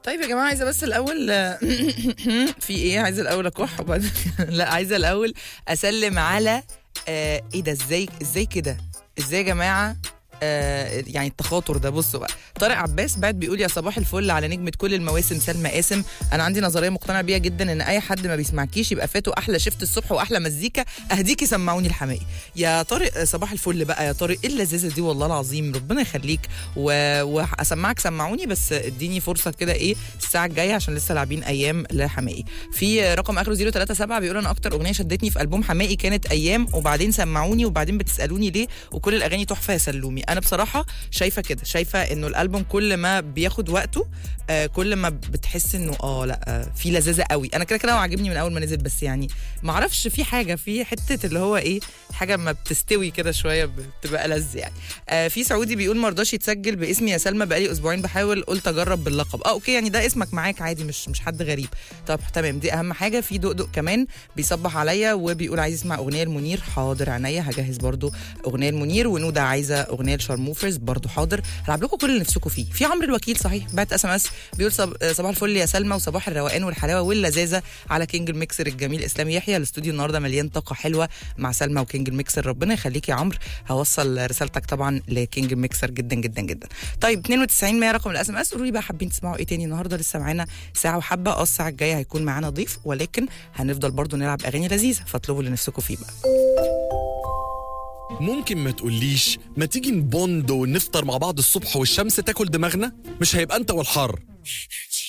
طيب يا جماعه عايزه بس الاول في ايه عايزه الاول اكح وبعدين لا عايزه الاول اسلم على آه ايه ده ازاي ازاي كده ازاي يا جماعه آه يعني التخاطر ده بصوا بقى طارق عباس بعد بيقول يا صباح الفل على نجمه كل المواسم سلمى قاسم انا عندي نظريه مقتنع بيها جدا ان اي حد ما بيسمعكيش يبقى فاته احلى شفت الصبح واحلى مزيكا اهديكي سمعوني الحماقي يا طارق آه، صباح الفل بقى يا طارق ايه اللذيذه دي والله العظيم ربنا يخليك و- واسمعك سمعوني بس اديني فرصه كده ايه الساعه الجايه عشان لسه لاعبين ايام لحماقي في رقم اخره 037 بيقول انا اكتر اغنيه شدتني في البوم حماقي كانت ايام وبعدين سمعوني وبعدين بتسالوني ليه وكل الاغاني تحفه يا سلومي انا بصراحه شايفه كده شايفه انه الالبوم كل ما بياخد وقته آه كل ما بتحس انه اه لا آه في لذاذه قوي انا كده كده هو عاجبني من اول ما نزل بس يعني ما اعرفش في حاجه في حته اللي هو ايه حاجه ما بتستوي كده شويه بتبقى لذ يعني آه في سعودي بيقول ما رضاش يتسجل باسمي يا سلمى بقالي اسبوعين بحاول قلت اجرب باللقب اه اوكي يعني ده اسمك معاك عادي مش مش حد غريب طب تمام دي اهم حاجه في دقدق كمان بيصبح عليا وبيقول عايز يسمع اغنيه المنير حاضر عينيا هجهز برضو اغنيه المنير ونوده عايزه اغنيه لشارموفرز برضو حاضر هلعب لكم كل اللي نفسكم فيه في عمرو الوكيل صحيح بعت اس ام اس بيقول صب... آه، صباح الفل يا سلمى وصباح الروقان والحلاوه واللذاذه على كينج الميكسر الجميل اسلام يحيى الاستوديو النهارده مليان طاقه حلوه مع سلمى وكينج الميكسر ربنا يخليك يا عمرو هوصل رسالتك طبعا لكينج الميكسر جدا جدا جدا طيب 92 100 رقم الاس ام اس قولوا لي بقى حابين تسمعوا ايه تاني النهارده لسه معانا ساعه وحبه اه الساعه الجايه هيكون معانا ضيف ولكن هنفضل برضو نلعب اغاني لذيذه فاطلبوا اللي نفسكم فيه بقى ممكن ما تقوليش ما تيجي نبوند ونفطر مع بعض الصبح والشمس تاكل دماغنا مش هيبقى انت والحر